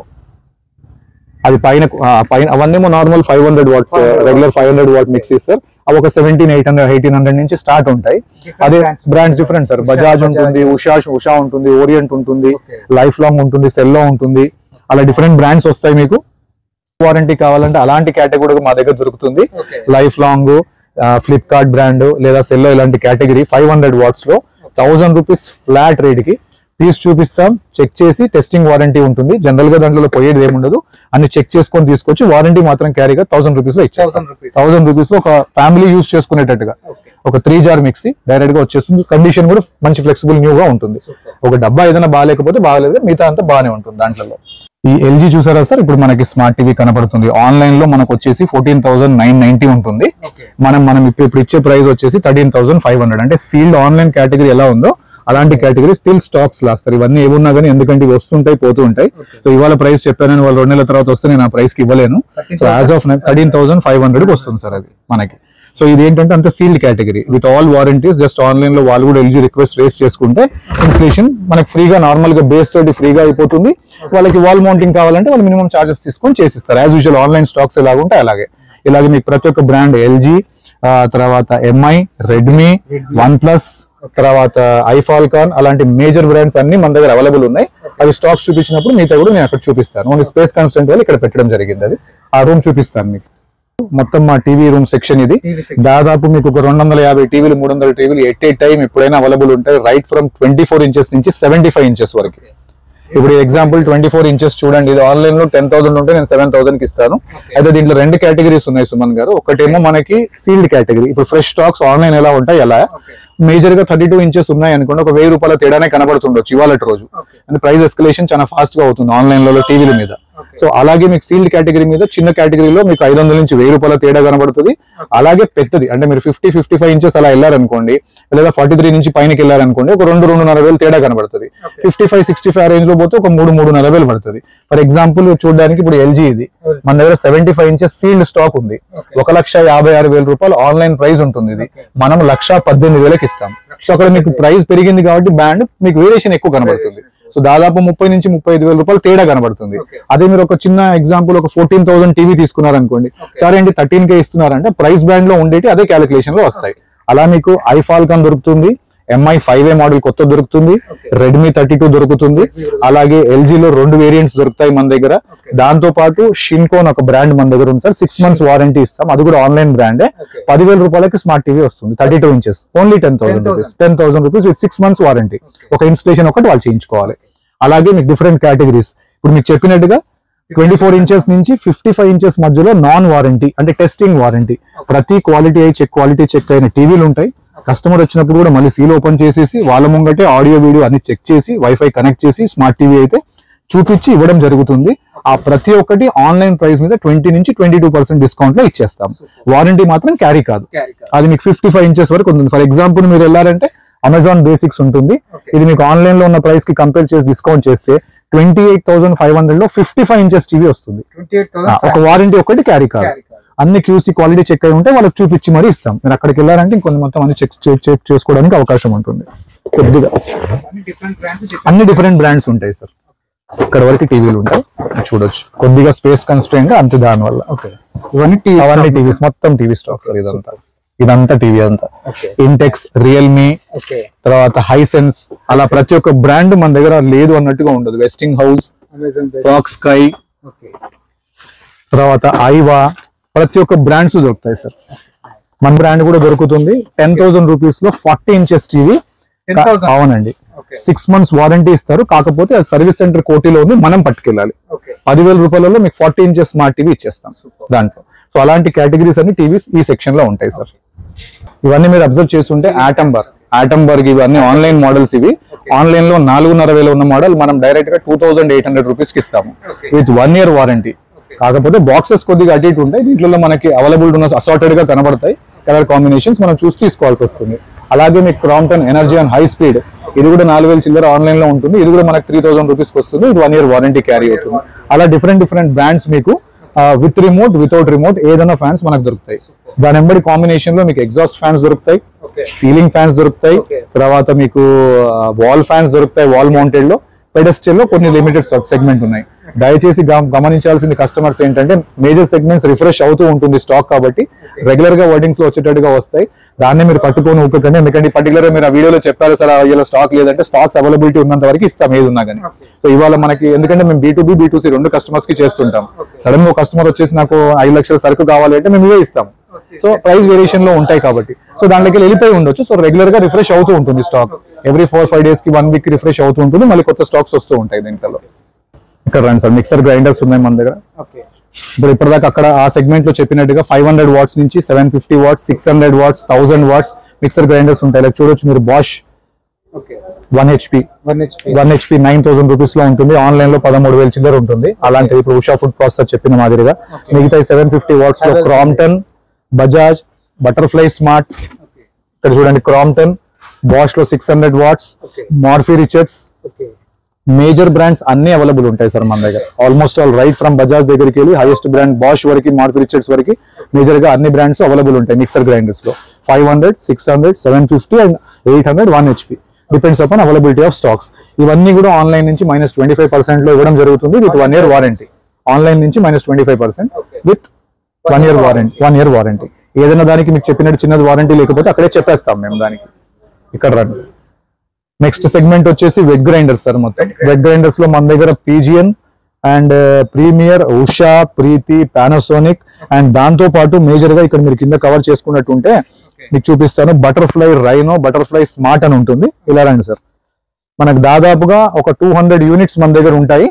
అది పైన ఆ, పైన అవన్నేమో normal five hundred watts 500 regular five hundred watt mixie sir అవి ఒక seventeen eight hundred eighteen hundred నుంచి స్టార్ట్ ఉంటాయి Different అదే brands. Brands different sir Usha, Bajaj Bajaj. ఉంటుంది ఉషా ఉషా ఉంటుంది ఓరియంట్ ఉంటుంది Okay. లైఫ్ లాంగ్ ఉంటుంది సెల్లో ఉంటుంది అలా డిఫరెంట్ బ్రాండ్స్ వస్తాయి మీకు వారంటీ కావాలంటే అలాంటి కేటగిరీ మా దగ్గర దొరుకుతుంది Okay. Life long Flipkart brand లేదా సెల్లో ఇలాంటి కేటగిరీ ఫైవ్ హండ్రెడ్ వాట్స్ లో థౌసండ్ రూపీస్ ఫ్లాట్ రేట్ కి తీసి చూపిస్తాం చెక్ చేసి టెస్టింగ్ వారంటీ ఉంటుంది జనరల్ గా దాంట్లో పోయేది ఏముండదు అన్ని చెక్ చేసుకొని తీసుకొచ్చి వారంటీ మాత్రం క్యారీగా థౌసండ్ రూపీస్ లో ఇచ్చేస్తాం 1000 rupees. థౌసండ్ రూపీస్ లో ఒక ఫ్యామిలీ యూస్ చేసుకునేటట్టుగా Okay. ఒక త్రీ జార్ మిక్సీ డైరెక్ట్ గా వచ్చేస్తుంది కండిషన్ కూడా మంచి ఫ్లెక్సిబుల్ న్యూ గా ఉంటుంది Super. ఒక డబ్బా ఏదైనా బాగాలేకపోతే బాగాలేదు మిగతా అంతా బాగానే ఉంటుంది దాంట్లో ఈ ఎల్జీ చూసారా సార్ ఇప్పుడు మనకి స్మార్ట్ టీవీ కనపడుతుంది ఆన్లైన్ లో మనకు వచ్చేసి ఫోర్టీన్ థౌసండ్ నైన్ నైన్టీ ఉంటుంది Okay. మనం మనం ఇప్పుడు ఇప్పుడు ఇచ్చే ప్రైస్ వచ్చేసి థర్టీన్ థౌసండ్ ఫైవ్ హండ్రెడ్ అంటే సీల్డ్ ఆన్లైన్ కేటగిరీ ఎలా ఉందో అలాంటి కేటగిరీ స్టిల్ స్టాక్స్ లాస్తారు ఇవన్నీ ఏమున్నా కానీ ఎందుకంటే ఇవి వస్తుంటాయి పోతూ ఉంటాయి Okay. సో ఇవాళ ప్రైస్ చెప్పానని వాళ్ళు రెండు నెలల తర్వాత వస్తే నేను ఆ ప్రైస్ కి ఇవ్వలేను so as of thirteen thousand five hundred వస్తుంది సార్ అది మనకి సో ఇది ఏంటంటే అంత sealed category with all warranties just online లో వాళ్ళు కూడా ఎల్జీ రిక్వెస్ట్ రేస్ చేసుకుంటే ఇన్స్టలేషన్ మనకి ఫ్రీగా నార్మల్ గా బేస్ తోటి ఫ్రీగా అయిపోతుంది వాళ్ళకి వాల్ మౌంటింగ్ కావాలంటే వాళ్ళు మినిమం చార్జెస్ తీసుకొని చేసిస్తారు యాజ్ యూజువల్ ఆన్లైన్ స్టాక్స్ ఎలాగ ఉంటాయి అలాగే ఇలాగే మీకు ప్రతి ఒక్క బ్రాండ్ ఎల్జీ తర్వాత ఎంఐ రెడ్మీ వన్ ప్లస్ తర్వాత ఐఫాల్కాన్ అలాంటి మేజర్ బ్రాండ్స్ అన్ని మన దగ్గర అవైలబుల్ ఉన్నాయి అవి స్టాక్స్ చూపించినప్పుడు మిగతా కూడా నేను అక్కడ చూపిస్తాను ఓన్లీ స్పేస్ కన్స్టెంట్ వల్ల ఇక్కడ పెట్టడం జరిగింది అది ఆ రూమ్ చూపిస్తాను మీకు మొత్తం మా టీవీ రూమ్ సెక్షన్ ఇది TV section. దాదాపు మీకు ఒక రెండు వందల యాభై టీవీలు మూడు వందల టీవీలు ఎట్ ఏ టైం ఎప్పుడైనా అవైలబుల్ ఉంటాయి right from twenty four inches నుంచి సెవెంటీ ఫైవ్ ఇంచెస్ వరకు ఇప్పుడు ఎగ్జాంపుల్ ట్వంటీ ఫోర్ ఇంచెస్ చూడండి ఇది ఆన్లైన్ లో టెన్ థౌసండ్ ఉంటే నేను సెవెన్ థౌసండ్ కి ఇస్తాను అయితే దీంట్లో రెండు కేటగిరీస్ ఉన్నాయి సుమన్ గారు ఒకటేమో మనకి సీల్డ్ కేటగిరీ ఇప్పుడు ఫ్రెష్ స్టాక్స్ ఆన్లైన్ ఎలా ఉంటాయి ఎలా Okay. మేజర్ గా థర్టీ టూ ఇంచెస్ ఉన్నాయి అనుకోండి ఒక వెయ్యి రూపాయల తేడానే కనబడుతుండొచ్చు ఇవాళ రోజు Okay. అంటే ప్రైస్ ఎస్కలేషన్ చాలా ఫాస్ట్ గా అవుతుంది ఆన్లైన్ లో టీవీల మీద Okay. సో అలాగే మీకు సీల్డ్ కేటగిరీ మీద చిన్న కేటగిరీలో మీకు ఐదు వందల నుంచి వెయ్యి రూపాయల తేడా కనబడుతుంది అలాగే పెద్దది అంటే మీరు ఫిఫ్టీ ఫిఫ్టీ ఫైవ్ ఇంచెస్ అలా వెళ్ళారనుకోండి లేదా ఫార్టీ త్రీ నుంచి పైనకి వెళ్ళారనుకోండి ఒక రెండు రెండున్నర వేలు తేడా కనబడుతుంది Okay. Fifty five sixty five range లో పోతే ఒక మూడు మూడున్నర వేలు పడుతుంది ఫర్ ఎగ్జాంపుల్ చూడడానికి ఇప్పుడు ఎల్జీ ఇది Okay. మన దగ్గర seventy five inches sealed stock ఉంది Okay. ఒక లక్ష యాభై ఆరు వేల రూపాయలు ఆన్లైన్ ప్రైస్ ఉంటుంది ఇది Okay. మనం లక్ష పద్దెనిమిది వేలకి ఇస్తాం సో అక్కడ మీకు ప్రైస్ పెరిగింది కాబట్టి బ్యాండ్ మీకు వేరియేషన్ ఎక్కువ కనబడుతుంది సో దాదాపు ముప్పై నుంచి ముప్పై ఐదు వేల రూపాయలు తేడా కనబడుతుంది Okay. అదే మీరు ఒక చిన్న ఎగ్జాంపుల్ ఒక ఫోర్టీన్ థౌసండ్ టీవీ తీసుకున్నారనుకోండి సరే అండి థర్టీన్ కే ఇస్తున్నారంటే ప్రైస్ బ్యాండ్ లో ఉండేటి అదే క్యాలిక్యులేషన్ లో వస్తాయి అలా మీకు ఐఫాల్కాన్ దొరుకుతుంది ఎంఐ ఫైవ్ ఏ మోడల్ కొత్త దొరుకుతుంది రెడ్మీ థర్టీ టూ దొరుకుతుంది అలాగే LG లో రెండు వేరియంట్స్ దొరుకుతాయి మన దగ్గర దాంతో పాటు షిన్కోన్ ఒక బ్రాండ్ మన దగ్గర ఉంది సార్ సిక్స్ మంత్స్ వారంటీ ఇస్తాం అది కూడా ఆన్లైన్ బ్రాండే Okay. పదివేల రూపాయలకి స్మార్ట్ టీవీ వస్తుంది thirty two inches only ten thousand rupees ten thousand rupees with six months warranty ఒక ఇన్స్టలేషన్ ఒకటి వాళ్ళు చేయించుకోవాలి అలాగే మీకు డిఫరెంట్ కేటగిరీస్ ఇప్పుడు మీకు చెప్పినట్టుగా ట్వంటీ ఫోర్ ఇంచెస్ నుంచి ఫిఫ్టీ ఫైవ్ ఇంచెస్ మధ్యలో నాన్ వారంటీ అంటే టెస్టింగ్ వారంటీ ప్రతి క్వాలిటీ అయి చెక్ క్వాలిటీ చెక్ అయిన టీవీలు ఉంటాయి కస్టమర్ వచ్చినప్పుడు కూడా మళ్ళీ సీల్ ఓపెన్ చేసేసి వాళ్ళ ముంగటే ఆడియో వీడియో అన్ని చెక్ చేసి వైఫై కనెక్ట్ చేసి స్మార్ట్ టీవీ అయితే చూపించి ఇవ్వడం జరుగుతుంది ఆ ప్రతి ఒక్కటి ఆన్లైన్ ప్రైస్ మీద ట్వంటీ నుంచి ట్వంటీ టూ పర్సెంట్ డిస్కౌంట్ లో ఇచ్చేస్తాం వారంటీ మాత్రం క్యారీ కాదు Carry card. అది మీకు ఫిఫ్టీ ఫైవ్ ఇంచెస్ వరకు ఉంటుంది ఫర్ ఎగ్జాంపుల్ మీరు వెళ్ళారంటే అమెజాన్ బేసిక్స్ ఉంటుంది Okay. ఇది మీకు ఆన్లైన్ లో ఉన్న ప్రైస్ కి కంపేర్ చేసి డిస్కౌంట్ చేస్తే twenty eight thousand five hundred లో ఫిఫ్టీ ఫైవ్ ఇంచెస్ టీవీ వస్తుంది 28,000 ఆ, ఒక వారంటీ ఒకటి క్యారీ కాదు Carry card. అన్ని క్యూసీ క్వాలిటీ చెక్ అయి ఉంటే వాళ్ళకి చూపించి మరీ ఇస్తాం మీరు అక్కడికి వెళ్ళారంటే ఇంకొన్ని మొత్తం అన్ని చెక్ చెక్ చేసుకోవడానికి అవకాశం ఉంటుంది కొద్దిగా అన్ని different brands, different- అన్ని డిఫరెంట్ బ్రాండ్స్ ఉంటాయి సార్ ఇక్కడ వరకు టీవీలు ఉంటాయి చూడొచ్చు కొద్దిగా స్పేస్ కన్స్ట్రెయింట్ అంతే దాని వల్ల ఇవన్నీ టీ అవన్నీ టీవీస్ మొత్తం టీవీ స్టాక్ సార్ ఇదంతా ఇదంతా టీవీ అంతా ఓకే ఇంటెక్స్ రియల్మీ ఓకే తర్వాత హైసెన్స్ అలా ప్రతి ఒక్క బ్రాండ్ మన దగ్గర లేదు అన్నట్టుగా ఉండదు Westinghouse Amazon Foxsky okay తర్వాత ఐవా ప్రతి ఒక్క బ్రాండ్స్ దొరుకుతాయి సార్ మన బ్రాండ్ కూడా దొరుకుతుంది టెన్ థౌసండ్ రూపీస్ లో ఫార్టీ ఇంచెస్ టీవీ 10,000? అవునండి ఓకే సిక్స్ మంత్స్ వారంటీ ఇస్తారు కాకపోతే అది సర్వీస్ సెంటర్ కోటిలో ఉంది మనం పట్టుకెళ్ళాలి ఓకే పదివేల రూపాయలలో మీకు ఫార్టీ ఇంచెస్ స్మార్ట్ టీవీ ఇచ్చేస్తాం దాంట్లో సో అలాంటి కేటగిరీస్ అన్ని టీవీస్ ఈ సెక్షన్ లో ఉంటాయి సార్ ఇవన్నీ మీరు అబ్జర్వ్ చేస్తుంటే ఆటంబర్ ఆటంబర్గ్ ఇవన్నీ ఆన్లైన్ మోడల్స్ ఇవి ఆన్లైన్ లో నాలుగున్నర వేలు ఉన్న మోడల్ మనం డైరెక్ట్ గా two thousand eight hundred rupees కి ఇస్తాము Okay. With one year warranty కాకపోతే బాక్సెస్ కొద్దిగా అటు ఇటు ఉంటాయి దీంట్లో మనకి అవైలబుల్ ఉన్న అసార్టెడ్ గా కనబడతాయి కలర్ కాంబినేషన్స్ మనం చూసి తీసుకోవాల్సి వస్తుంది అలాగే మీకు Crompton energy and high speed ఇది కూడా నాలుగు వేల చిల్లర ఆన్లైన్ లో ఉంటుంది ఇది కూడా మనకి త్రీ థౌసండ్ రూపీస్ వస్తుంది ఇది వన్ ఇయర్ వారంటీ క్యారీ అవుతుంది అలా డిఫరెంట్ డిఫరెంట్ బ్రాండ్స్ మీకు విత్ రిమోట్ వితౌట్ రిమోట్ ఏదైనా ఫ్యాన్స్ మనకు దొరుకుతాయి దాని వెంబడి కాంబినేషన్ లో మీకు ఎగ్జాస్ట్ ఫ్యాన్స్ దొరుకుతాయి Okay. సీలింగ్ ఫ్యాన్స్ దొరుకుతాయి Okay. తర్వాత మీకు వాల్ ఫ్యాన్స్ దొరుకుతాయి వాల్ మౌంటెడ్ లో పెడస్టల్ లో కొన్ని లిమిటెడ్ సెగ్మెంట్ ఉన్నాయి దయచేసి గమ- గమనించాల్సింది కస్టమర్స్ ఏంటంటే మేజర్ సెగ్మెంట్స్ రిఫ్రెష్ అవుతూ ఉంటుంది స్టాక్ కాబట్టి రెగ్యులర్ గా వర్డింగ్స్ లో వచ్చేటట్టుగా వస్తాయి దాన్ని మీరు పట్టుకొని ఊపకండి ఎందుకంటే పర్టికులర్ మీరు ఆ వీడియోలో చెప్పారు సార్ ఇలా స్టాక్ లేదంటే స్టాక్స్ అవైలబిలిటీ ఉన్నంత వరకు ఇస్తాం ఏది ఉన్నా కానీ సో ఇవాళ మనకి ఎందుకంటే మేము B to B B to C రెండు కస్టమర్స్ కి చేస్తుంటాం సడన్ గా ఒక కస్టమర్ వచ్చేసి నాకు ఐదు లక్షల సరుకు కావాలి అంటే మేము ఇవే ఇస్తాం సో ప్రైస్ వేరియేషన్ లో ఉంటాయి కాబట్టి సో దాంట్లోకి వెళ్ళిపోయి ఉండొచ్చు సో రెగ్యులర్ గా రిఫ్రెష్ అవుతూ ఉంటుంది stock every four five days కి వన్ వీక్ రిఫ్రెష్ అవుతూ ఉంటుంది మళ్ళీ కొత్త స్టాక్స్ వస్తూ ఉంటాయి దీంట్లో ఇక్కడ రండి సార్ మిక్సర్ గ్రైండర్స్ ఉన్నాయి మన దగ్గర ఓకే ఇప్పుడు ఇప్పటిదాకా అక్కడ ఆ సెగ్మెంట్ లో చెప్పినట్టుగా ఫైవ్ హండ్రెడ్ వాట్స్ నుంచి seven fifty watts six hundred watts thousand watts mixer grinders ఉంటాయి లైక్ చూడొచ్చు మీరు Bosch okay one HP one HP one HP nine thousand rupees లో ఉంటుంది ఆన్లైన్ లో పదమూడు వేల చిల్లర ఉంటుంది అలాంటిది ఇప్పుడు ఉషా ఫుడ్ ప్రాసెసర్ చెప్పిన మాదిరిగా మిగతా సెవెన్ ఫిఫ్టీ వాట్స్ లో Crompton Bajaj Butterfly smart okay ఇక్కడ చూడండి క్రాంప్టన్ బాష్ లో six hundred watts Okay. Morphy Richards okay major brands అన్ని అవైలబుల్ ఉంటాయి సార్ మన దగ్గర almost all right from Bajaj దగ్గరికి వెళ్ళి హైయెస్ట్ బ్రాండ్ బాష్ వరకు మార్ఫీ రిచర్డ్స్ వరకు మేజర్ గా అన్ని బ్రాండ్స్ అవైలబుల్ ఉంటాయి మిక్సర్ గ్రైండర్స్ లో five hundred six hundred seven fifty and eight hundred one HP depends upon availability of stocks ఇవన్నీ కూడా ఆన్లైన్ నుంచి మైనస్ ట్వంటీ ఫైవ్ పర్సెంట్ లో ఇవ్వడం జరుగుతుంది with one year warranty online నుంచి minus twenty five percent Okay. With one year warranty one year warranty ఏదైనా దానికి మీకు చెప్పినట్టు చిన్నది వారంటీ లేకపోతే అక్కడే చెప్పేస్తాం మేము దానికి ఇక్కడ రండి నెక్స్ట్ సెగ్మెంట్ వచ్చేసి వెట్ గ్రైండర్స్ సార్ మొత్తం వెట్ గ్రైండర్స్ లో మన దగ్గర Pigeon and Premier Usha Preethi Panasonic and దాంతో పాటు మేజర్ గా ఇక్కడ మీరు కింద కవర్ చేసుకున్నట్టుంటే మీకు చూపిస్తాను బటర్ఫ్లై రైనో బటర్ఫ్లై స్మార్ట్ అని ఉంటుంది ఇలా రండి సార్ మనకు దాదాపుగా ఒక టూ హండ్రెడ్ యూనిట్స్ మన దగ్గర ఉంటాయి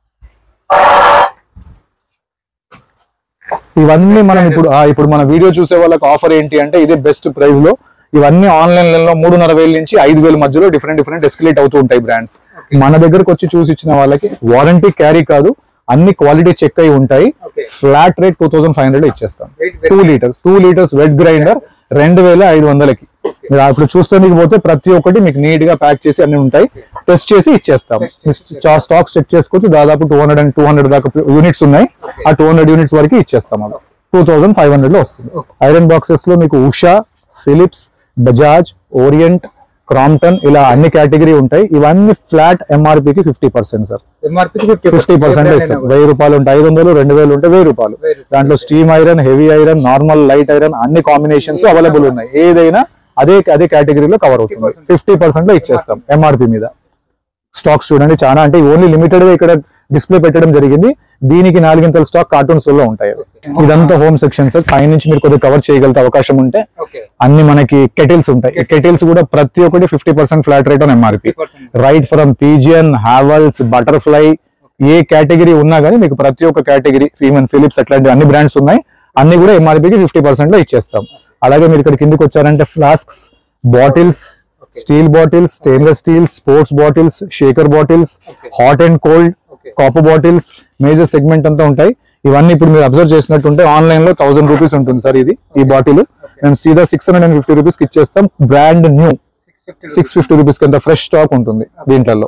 ఇవన్నీ మనం ఇప్పుడు ఆ, ఇప్పుడు మన వీడియో చూసే వాళ్ళకి ఆఫర్ ఏంటి అంటే ఇదే బెస్ట్ ప్రైస్ లో ఇవన్నీ ఆన్లైన్ లో మూడున్నర వేల నుంచి ఐదు వేల మధ్యలో డిఫరెంట్ డిఫరెంట్ ఎస్కలేట్ అవుతూ ఉంటాయి బ్రాండ్స్ మన దగ్గరకు వచ్చి చూసి ఇచ్చిన వాళ్ళకి వారంటీ క్యారీ కాదు అన్ని క్వాలిటీ చెక్ అయి ఉంటాయి okay flat rate two thousand five hundred ఇచ్చేస్తాం wait two litres two litres wet grinder రెండు వేల ఐదు వందలకి మీరు ఇప్పుడు చూస్తానికి పోతే ప్రతి ఒక్కటి మీకు నీట్ గా ప్యాక్ చేసి అన్ని ఉంటాయి టెస్ట్ చేసి ఇచ్చేస్తాం స్టాక్స్ చెక్ చేసుకోవచ్చు దాదాపు two hundred and two hundred దాకా యూనిట్స్ ఉన్నాయి ఆ టూ హండ్రెడ్ యూనిట్స్ వరకు ఇచ్చేస్తాం అలా టూ థౌసండ్ ఫైవ్ హండ్రెడ్ లో వస్తుంది ఐరన్ బాక్సెస్ లో మీకు Usha Philips Bajaj Orient Crompton ఇలా అన్ని కేటగిరీ ఉంటాయి ఇవన్నీ ఫ్లాట్ ఎంఆర్పీకి fifty percent sir MRP fifty percent ఇస్తాం వెయ్యి రూపాయలు ఉంటాయి ఐదు వందలు రెండు వేలు ఉంటే వెయ్యి రూపాయలు వెయ్యి రూపాయలు. దాంట్లో steam iron heavy iron normal light iron అన్ని కాంబినేషన్స్ అవైలబుల్ ఉన్నాయి ఏదైనా అదే అదే కేటగిరీలో కవర్ అవుతుంది ఫిఫ్టీ పర్సెంట్ లో ఇచ్చేస్తాం ఎంఆర్పి మీద స్టాక్స్ చూడండి చాలా అంటే ఓన్లీ లిమిటెడ్ గా ఇక్కడ డిస్ప్లే పెట్టడం జరిగింది దీనికి నాలుగింతల స్టాక్ కార్టూన్స్ లో ఉంటాయి అవి. ఇదంతా హోమ్ సెక్షన్ సార్ పై నుంచి మీరు కొద్దిగా కవర్ చేయగలిగే అవకాశం ఉంటే ఓకే అన్ని మనకి కెటిల్స్ ఉంటాయి కెటిల్స్ కూడా ప్రతి ఒక్కటి fifty percent flat rate on MRP right from Pigeon Havells Butterfly ఏ కేటగిరీ ఉన్నా కానీ మీకు ప్రతి ఒక్క కేటగిరీ ఈవెన్ ఫిలిప్స్ అట్లాంటి అన్ని బ్రాండ్స్ ఉన్నాయి అన్ని కూడా ఎంఆర్పికి ఫిఫ్టీ పర్సెంట్ లో ఇచ్చేస్తాం అలాగే మీరు ఇక్కడ కిందకి వచ్చారంటే flasks bottles steel bottles stainless steel sports bottles shaker bottles hot and cold Okay. Copper bottles major segment అంతా ఉంటాయి ఇవన్నీ ఇప్పుడు మీరు అబ్జర్వ్ చేసినట్టుంటే ఆన్లైన్ లో థౌసండ్ రూపీస్ ఉంటుంది సార్ ఇది ఈ బాటిల్ మేము సీదా six hundred and fifty rupees కి ఇచ్చేస్తాం brand new six fifty six fifty rupees కింద ఫ్రెష్ స్టాక్ ఉంటుంది దీంట్లో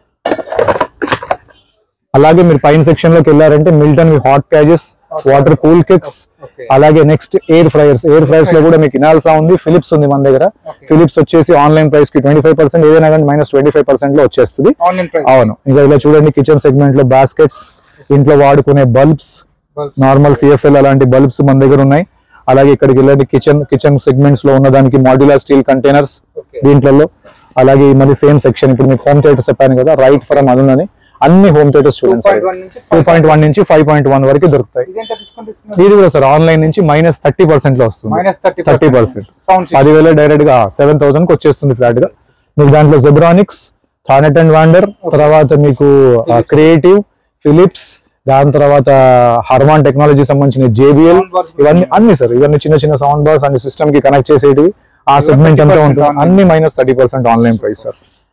అలాగే మీరు పైన సెక్షన్ లోకి వెళ్ళారంటే Milton hot cases water cool kicks Okay. అలాగే next air fryers air fryers లో కూడా మీకు ఇనాల్సా ఉంది ఫిలిప్స్ ఉంది మన దగ్గర ఫిలిప్స్ వచ్చేసి ఆన్లైన్ ప్రైస్ కి ట్వంటీ ఫైవ్ పర్సెంట్ ఏదైనా కానీ మైనస్ ట్వంటీ ఫైవ్ పర్సెంట్ లో వచ్చేస్తుంది ఆన్లైన్ ప్రైస్ అవును ఇంకా ఇలా చూడండి కిచెన్ సెగ్మెంట్ లో బాస్కెట్స్ ఇంట్లో వాడుకునే బల్బ్స్ Bulbs. నార్మల్ సిఎఫ్ఎల్ అలాంటి బల్బ్స్ మన దగ్గర ఉన్నాయి అలాగే ఇక్కడికి వెళ్ళండి కిచెన్ కిచెన్ సెగ్మెంట్స్ లో ఉన్న దానికి మాడ్యులర్ స్టీల్ కంటైనర్స్ Okay. దీంట్లో అలాగే ఈ మళ్ళీ సేమ్ సెక్షన్ ఇప్పుడు మీకు హోమ్ థియేటర్స్ చెప్పాను కదా రైట్ ఫ్రమ్ అదునని అన్ని హోమ్ థియేటర్స్ చూడండి 2.1 నుంచి టూ పాయింట్ వన్ నుంచి ఫైవ్ పాయింట్ వన్ వరకు దొరుకుతాయి ఇదెంత డిస్కౌంట్ ఇస్తున్నారు ఇది కూడా సార్ ఆన్లైన్ నుంచి మైనస్ థర్టీ పర్సెంట్ లో వస్తుంది minus thirty thirty percent sound పదివేల డైరెక్ట్ గా సెవెన్ థౌసండ్ కి వచ్చేస్తుంది ఫ్లాట్ గా మీకు దాంట్లో జెబ్రానిక్స్ థానెట్ అండ్ వాండర్ తర్వాత మీకు క్రియేటివ్ ఫిలిప్స్ దాని తర్వాత హర్మాన్ టెక్నాలజీ సంబంధించిన జేబిఎల్ Sound bars ఇవన్నీ అన్ని సార్ ఇవన్నీ చిన్న చిన్న సౌండ్ బార్స్ అన్ని సిస్టమ్ కి కనెక్ట్ చేసేటివి ఆ సెగ్మెంట్ అంతా ఉంటుంది అన్ని minus thirty percent online price sir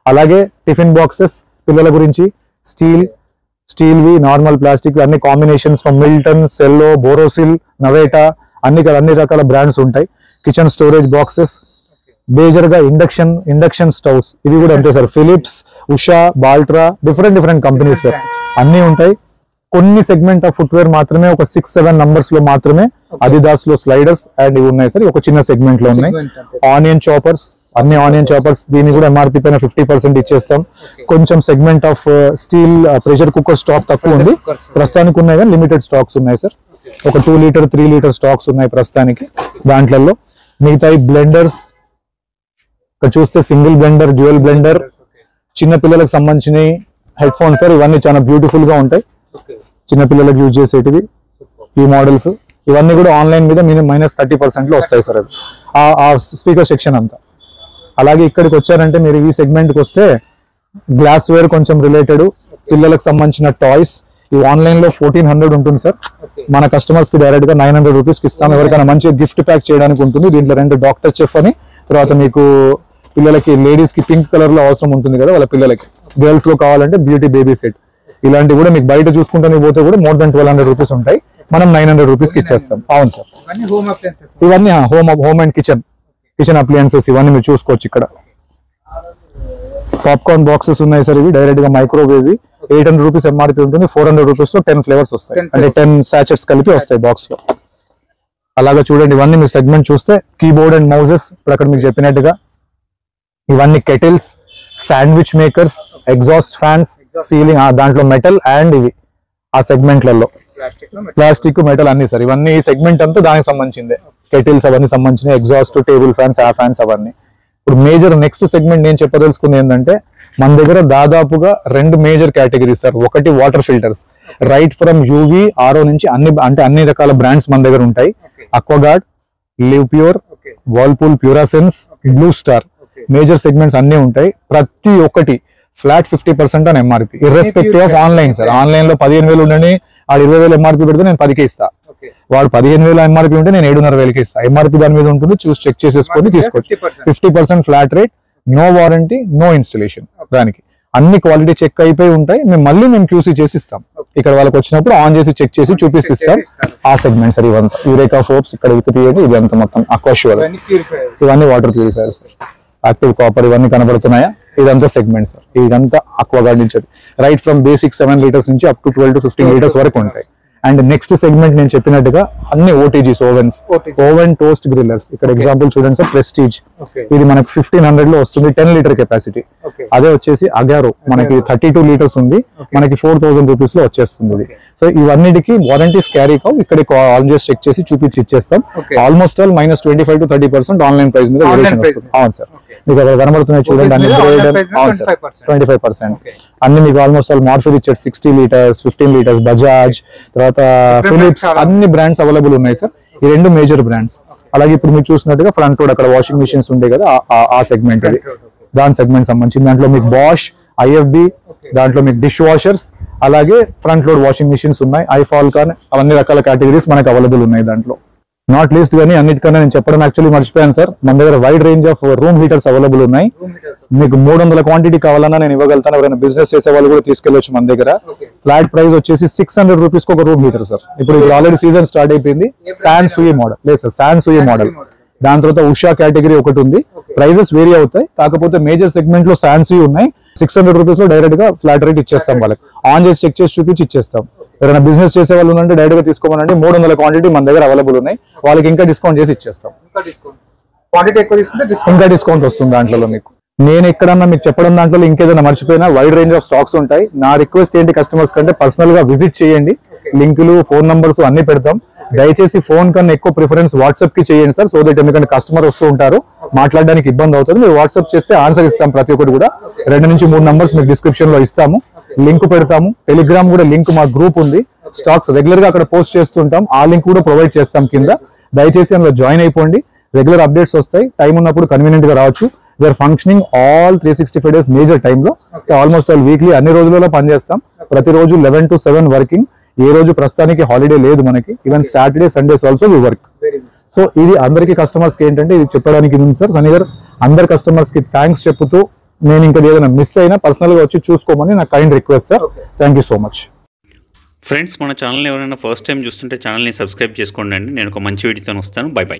అలాగే టిఫిన్ బాక్సెస్ పిల్లల గురించి స్టీల్ స్టీల్ వి నార్మల్ ప్లాస్టిక్ అన్ని కాంబినేషన్స్ మిల్టన్ సెల్లో బోరోసిల్ నవేటా అన్ని అన్ని రకాల బ్రాండ్స్ ఉంటాయి కిచెన్ స్టోరేజ్ బాక్సెస్ మేజర్ గా ఇండక్షన్ ఇండక్షన్ స్టవ్స్ ఇవి కూడా అంతే sir Philips Usha బాల్ట్రా different different companies sir అన్ని ఉంటాయి కొన్ని సెగ్మెంట్ ఆఫ్ ఫుట్వేర్ మాత్రమే ఒక సిక్స్ సెవెన్ నంబర్స్ లో మాత్రమే అదిదాస్ లో స్లైడర్స్ అండ్ ఇవి ఉన్నాయి సార్ ఒక చిన్న సెగ్మెంట్ లో ఉన్నాయి Segment అంటే. ఆనియన్ చాపర్స్ అన్ని ఆనియన్ చాపర్స్ దీన్ని కూడా ఎంఆర్పీ పైన ఫిఫ్టీ పర్సెంట్ ఇచ్చేస్తాం కొంచెం segment of steel pressure cooker stock తక్కువ ఉంది cookers. ప్రస్తుతానికి ఉన్నాయి కానీ లిమిటెడ్ స్టాక్స్ ఉన్నాయి సార్ ఒక two litre three litre stocks ఉన్నాయి ప్రస్తుతానికి దాంట్లలో మిగతా బ్లెండర్స్ ఇక్కడ చూస్తే సింగిల్ బ్లెండర్ డ్యూయల్ బ్లెండర్ చిన్న పిల్లలకు సంబంధించిన హెడ్ ఫోన్స్ సార్ ఇవన్నీ చాలా బ్యూటిఫుల్ గా ఉంటాయి ఓకే చిన్న పిల్లలకు యూజ్ చేసేటివి ఈ మోడల్స్ ఇవన్నీ కూడా ఆన్లైన్ మీద మినిమం మైనస్ థర్టీ పర్సెంట్ లో వస్తాయి సార్ అవి ఆ- ఆ స్పీకర్ సెక్షన్ అంతా అలాగే ఇక్కడికి వచ్చారంటే మీరు ఈ సెగ్మెంట్ కి వస్తే గ్లాస్ వేర్ కొంచెం రిలేటెడ్ పిల్లలకు సంబంధించిన టాయ్స్ ఈ ఆన్లైన్ లో ఫోర్టీన్ హండ్రెడ్ ఉంటుంది సార్ ఓకే మన కస్టమర్స్ కి డైరెక్ట్ గా నైన్ హండ్రెడ్ రూపీస్ కి ఇస్తాం ఎవరికైనా మంచి గిఫ్ట్ ప్యాక్ చేయడానికి ఉంటుంది దీంట్లో రెండు డాక్టర్ చెఫ్ అని తర్వాత మీకు పిల్లలకి లేడీస్ కి పింక్ కలర్ లో అవసరం ఉంటుంది కదా వాళ్ళ పిల్లలకి గర్ల్స్ లో కావాలంటే బ్యూటీ బేబీ సెట్ ఇలాంటివి కూడా మీకు బయట చూసుకుంటే పోతే కూడా more than twelve hundred rupees ఉంటాయి మనం నైన్ హండ్రెడ్ రూపీస్ కి ఇచ్చేస్తాం అవును సార్ ఇవన్నీ హోమ్ అప్లయన్సెస్ ఇవన్నీ home home and kitchen kitchen appliances ఇవన్నీ మీరు చూసుకోవచ్చు ఇక్కడ పాప్కార్న్ బాక్సెస్ ఉన్నాయి సార్ ఇవి డైరెక్ట్ గా microwave eight hundred rupees MRP ఉంటుంది ఫోర్ హండ్రెడ్ రూపీస్ లో టెన్ ఫ్లేవర్స్ వస్తాయి 10 అంటే టెన్ సాచెట్స్ కలిపి వస్తాయి బాక్స్ లో అలాగా చూడండి ఇవన్నీ మీరు సెగ్మెంట్ చూస్తే కీబోర్డ్ అండ్ మౌజెస్ ఇప్పుడు అక్కడ మీకు చెప్పినట్టుగా ఇవన్నీ kettles sandwich makers exhaust fans ceiling దాంట్లో మెటల్ అండ్ ఇవి ఆ సెగ్మెంట్లలో ప్లాస్టిక్ లో ప్లాస్టిక్ మెటల్ అన్ని సార్ ఇవన్నీ సెగ్మెంట్ అంతా దానికి సంబంధించిందే కెటిల్స్ అవన్నీ సంబంధించిన ఎగ్జాస్ట్ టేబుల్ ఫ్యాన్స్ ఆ ఫ్యాన్స్ అవన్నీ ఇప్పుడు మేజర్ నెక్స్ట్ సెగ్మెంట్ నేను చెప్పదలుచుకుంది ఏంటంటే మన దగ్గర దాదాపుగా రెండు మేజర్ కేటగిరీస్ సార్ ఒకటి water filters right from UV RO నుంచి అన్ని అంటే అన్ని రకాల బ్రాండ్స్ మన దగ్గర ఉంటాయి okay Aquaguard Livpure okay Whirlpool Purasense Blue Star okay major segments అన్ని ఉంటాయి ప్రతి ఒక్కటి ఫ్లాట్ ఫిఫ్టీ పర్సెంట్ అని MRP irrespective of online sir online లో పదిహేను వేలు ఉండని ఆ ఇరవై వేలు ఎంఆర్పి పెడితే నేను పదికే ఇస్తా ఓకే వాడు పదిహేను వేల ఎంఆర్పి ఉంటే నేను ఏడున్నర వేలకి ఇస్తా ఎంఆర్పి దాని మీద ఉంటుంది చూసి చెక్ చేసేసుకొని తీసుకోవచ్చు fifty percent fifty percent flat rate no warranty no installation దానికి అన్ని క్వాలిటీ చెక్ అయిపోయి ఉంటాయి మేము మళ్ళీ మేము క్యూసీ చేసి ఇస్తాం ఇక్కడ వాళ్ళకి వచ్చినప్పుడు ఆన్ చేసి చెక్ చేసి చూపిస్తే ఇస్తాం ఆ సెగ్మెంట్ సార్ ఇవంతా యూరేకా ఫోప్స్ ఇక్కడ విప్పి తీయండి ఇది అంతా మొత్తం అక్వాష్యూర్ ఇవన్నీ ప్యూరిఫైయర్స్ ఇవన్నీ water purifier sir active copper ఇవన్నీ కనబడుతున్నాయా ఇదంతా సెగ్మెంట్ సార్ ఇదంతా అక్వాగార్డ్ నుంచి right from basic seven litres నుంచి up to twelve to fifteen litres వరకు ఉంటాయి అండ్ నెక్స్ట్ సెగ్మెంట్ నేను చెప్పినట్టుగా అన్ని OTGs ovens OTG. Oven toast grillers ఇక్కడ ఎగ్జాంపుల్ చూడండి సార్ ప్రెస్టీజ్ ఓకే ఇది మనకు ఫిఫ్టీన్ హండ్రెడ్ లో వస్తుంది టెన్ లీటర్ కెపాసిటీ ఓకే అదే వచ్చేసి అగారో మనకి థర్టీ టూ లీటర్స్ ఉంది మనకి ఫోర్ థౌసండ్ రూపీస్ లో వచ్చేస్తుంది ఇది సో ఇవన్నిటికి వారంటీస్ క్యారీ కావు ఇక్కడ ఆల్మోస్ట్ చెక్ చేసి చూపించి ఇచ్చేస్తాం Okay. Almost all minus twenty five to thirty percent online price మీద Online వేరియేషన్ price వస్తుంది అవును సార్ Okay. మీకు అక్కడ కనబడుతున్నాయి చూడండి అన్ని మీద online గ్రేడ్ price మీద అవును sir 25%. Twenty five percent Okay. అన్ని మీకు ఆల్మోస్ట్ ఆల్ మార్ఫిల్ ఇచ్చారు sixty litres fifteen litres Bajaj తర్వాత ఫిలిప్స్ చాలా అన్ని బ్రాండ్స్ అవైలబుల్ ఉన్నాయి సార్ ఈ రెండు మేజర్ బ్రాండ్స్ అలాగే ఇప్పుడు మీరు చూసినట్టుగా ఫ్రంట్ లోడ్ అక్కడ వాషింగ్ మిషన్స్ ఉంటాయి కదా ఆ- ఆ- ఆ సెగ్మెంట్ అది దాని సెగ్మెంట్ సంబంధించి దాంట్లో మీకు బాష్ ఐఎఫ్బి దాంట్లో మీకు డిష్ వాషర్స్ అలాగే ఫ్రంట్ లోడ్ వాషింగ్ మిషన్స్ ఉన్నాయి ఐఫాల్కాన్ అవన్నీ రకాల కేటగిరీస్ మనకి అవైలబుల్ ఉన్నాయి దాంట్లో నాట్ లీస్ట్ కానీ అన్నిటికన్నా నేను చెప్పడం యాక్చువల్లీ మర్చిపోయాను సార్ మన దగ్గర wide range of room heaters available room రూమ్ మీటర్స్ మీకు మూడు వందల క్వాంటిటీ కావాలన్నా నేను ఇవ్వగలుగుతాను ఎవరైనా బిజినెస్ చేసే వాళ్ళు కూడా తీసుకెళ్ళొచ్చు మన దగ్గర ఓకే ఫ్లాట్ ప్రైస్ వచ్చేసి సిక్స్ హండ్రెడ్ రూపీస్ ఒక రూమ్ హీటర్ సార్ ఇప్పుడు ఇప్పుడు ఆల్రెడీ సీజన్ స్టార్ట్ అయిపోయింది శాన్ సూయి మోడల్ లేదు సార్ శాన్ సూయి మోడల్ దాని తర్వాత ఉషా కేటగిరీ ఒకటి ఉంది ప్రైజెస్ వేరీ అవుతాయి కాకపోతే మేజర్ సెగ్మెంట్ లో శాన్సీ ఉన్నాయి సిక్స్ హండ్రెడ్ రూపీస్ లో డైరెక్ట్ గా ఫ్లాట్ రేట్ ఇచ్చేస్తాం వాళ్ళకి ఆన్ చేసి చెక్ చేసి చూపించి ఇచ్చేస్తాం ఎవరైనా బిజినెస్ చేసే వాళ్ళు ఉంటే డైరెక్ట్ గా తీసుకోమనండి మూడు వందల క్వాంటిటీ మన దగ్గర అవైలబుల్ ఉన్నాయి వాళ్ళకి ఇంకా డిస్కౌంట్ చేసి ఇచ్చేస్తాం ఇంకా డిస్కౌంట్ క్వాంటిటీ ఎక్కువ తీసుకుంటే డిస్కౌంట్ ఇంకా డిస్కౌంట్ వస్తుంది దాంట్లో మీకు నేను ఎక్కడన్నా మీకు చెప్పడం దాంట్లో ఇంకేదైనా మర్చిపోయినా వైడ్ రేంజ్ ఆఫ్ స్టాక్స్ ఉంటాయి నా రిక్వెస్ట్ ఏంటి కస్టమర్స్ కంటే పర్సనల్ గా విజిట్ చేయండి లింకులు ఫోన్ నంబర్స్ అన్ని పెడతాం దయచేసి ఫోన్ కన్నా ఎక్కువ ప్రిఫరెన్స్ వాట్సాప్ కి చేయండి సార్ సో దట్ ఎందుకంటే కస్టమర్ వస్తూ ఉంటారు మాట్లాడడానికి ఇబ్బంది అవుతుంది మీరు వాట్సాప్ చేస్తే ఆన్సర్ ఇస్తాం ప్రతి ఒక్కటి కూడా రెండు నుంచి మూడు నంబర్స్ మీకు డిస్క్రిప్షన్ లో ఇస్తాము లింక్ పెడతాము టెలిగ్రామ్ కూడా లింక్ మా గ్రూప్ ఉంది స్టాక్స్ రెగ్యులర్ గా అక్కడ పోస్ట్ చేస్తుంటాం ఆ లింక్ కూడా ప్రొవైడ్ చేస్తాం కింద దయచేసి అందులో జాయిన్ అయిపోండి రెగ్యులర్ అప్డేట్స్ వస్తాయి టైం ఉన్నప్పుడు కన్వీనియంట్ గా రావచ్చు we are functioning all three sixty five days major టైంలో ఆల్మోస్ట్ ఆల్ వీక్లీ అన్ని రోజులలో పనిచేస్తాం ప్రతిరోజు లెవెన్ టు సెవెన్ వర్కింగ్ ఏ రోజు ప్రస్తుతానికి హాలిడే లేదు మనకి even Saturday Sundays also we work very good so ఇది అందరికీ కస్టమర్స్ కి ఏంటంటే ఇది చెప్పడానికి ఇది ఉంది సార్ సనీ గారు అందరి కస్టమర్స్ కి థ్యాంక్స్ చెప్పుతూ నేను ఇంకా ఏదైనా మిస్ అయినా పర్సనల్ గా వచ్చి చూసుకోమని నా kind request sir Okay. Thank you so much friends మన ఛానల్ ఎవరైనా ఫస్ట్ టైం చూస్తుంటే ఛానల్ని సబ్స్క్రైబ్ చేసుకోండి అండి నేను ఒక మంచి వీడియోతో వస్తాను బై బై